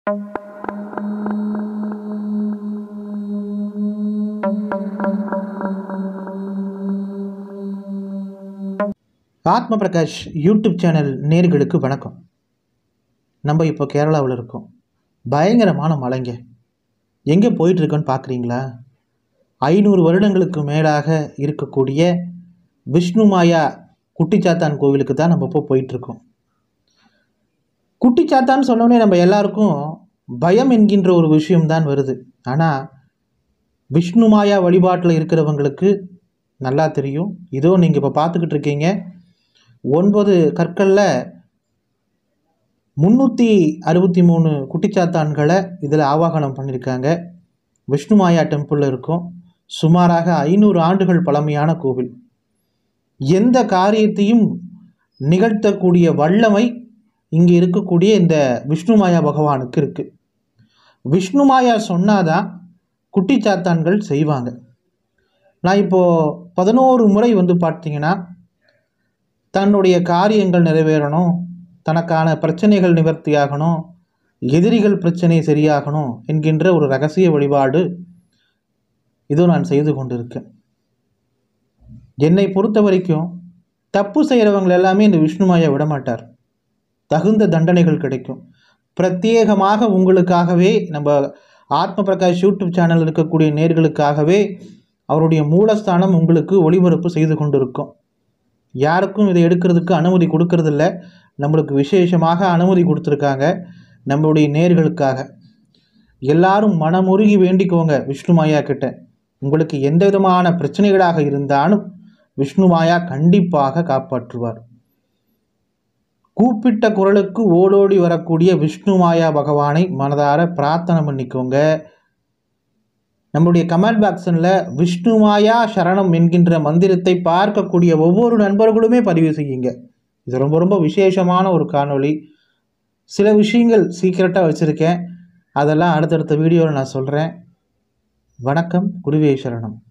ஆத்ம Prakash YouTube channel நேர்களுக்கு வணக்கம் நம்ம இப்போ கேரளாவில் இருக்கோம் பயங்கரமான மலைங்க எங்கே போயிட்டுருக்கோன்னு பார்க்குறீங்களா ஐநூறு வருடங்களுக்கு மேலாக இருக்கக்கூடிய விஷ்ணு மாயா குட்டிச்சாத்தான் கோவிலுக்கு தான் நம்ம இப்போ போயிட்டுருக்கோம் குட்டிச்சாத்தான்னு சொன்னோடனே நம்ம எல்லாருக்கும் பயம் என்கின்ற ஒரு விஷயம்தான் வருது ஆனால் விஷ்ணு மாயா வழிபாட்டில் இருக்கிறவங்களுக்கு நல்லா தெரியும் இதோ நீங்கள் இப்போ பார்த்துக்கிட்டு இருக்கீங்க ஒன்பது கற்களில் முந்நூற்றி அறுபத்தி மூணு குட்டிச்சாத்தான்களை இதில் ஆவாகனம் பண்ணியிருக்காங்க விஷ்ணு மாயா டெம்பிளில் இருக்கும் சுமாராக ஐநூறு ஆண்டுகள் பழமையான கோவில் எந்த காரியத்தையும் நிகழ்த்தக்கூடிய வல்லமை இங்கே இருக்கக்கூடிய இந்த விஷ்ணு மாயா பகவானுக்கு இருக்குது விஷ்ணு மாயா சொன்னாதான் குட்டிச்சாத்தான்கள் செய்வாங்க நான் இப்போது பதினோரு முறை வந்து பார்த்தீங்கன்னா தன்னுடைய காரியங்கள் நிறைவேறணும் தனக்கான பிரச்சனைகள் நிவர்த்தியாகணும் எதிரிகள் பிரச்சனை சரியாகணும் என்கின்ற ஒரு ரகசிய வழிபாடு இதோ நான் செய்து கொண்டிருக்கேன் என்னை பொறுத்த வரைக்கும் தப்பு செய்கிறவங்க எல்லாமே இந்த விஷ்ணுமாயை விட மாட்டார் தகுந்த தண்டனைகள் கிடைக்கும் பிரத்யேகமாக உங்களுக்காகவே நம்ம ஆத்ம பிரகாஷ் யூடியூப் சேனல் இருக்கக்கூடிய நேர்களுக்காகவே அவருடைய மூலஸ்தானம் உங்களுக்கு ஒளிபரப்பு செய்து கொண்டிருக்கும் யாருக்கும் இதை எடுக்கிறதுக்கு அனுமதி கொடுக்கறதில்ல நம்மளுக்கு விசேஷமாக அனுமதி கொடுத்துருக்காங்க நம்மளுடைய நேர்களுக்காக எல்லாரும் மனமுருகி வேண்டிக்கோங்க விஷ்ணு மாயா கிட்ட உங்களுக்கு எந்த விதமான பிரச்சனைகளாக இருந்தாலும் விஷ்ணு மாயா கண்டிப்பாக காப்பாற்றுவார் கூப்பிட்ட குரலுக்கு ஓடோடி வரக்கூடிய விஷ்ணு மாயா பகவானை மனதார பிரார்த்தனை பண்ணிக்கோங்க நம்முடைய கமெண்ட் பாக்ஸில் விஷ்ணு மாயா சரணம் என்கின்ற மந்திரத்தை பார்க்கக்கூடிய ஒவ்வொரு நண்பர்களுமே பதிவு செய்யுங்க இது ரொம்ப ரொம்ப விசேஷமான ஒரு காணொளி சில விஷயங்கள் சீக்கிரட்டாக வச்சுருக்கேன் அதெல்லாம் அடுத்தடுத்த வீடியோவில் நான் சொல்கிறேன் வணக்கம் குருவே சரணம்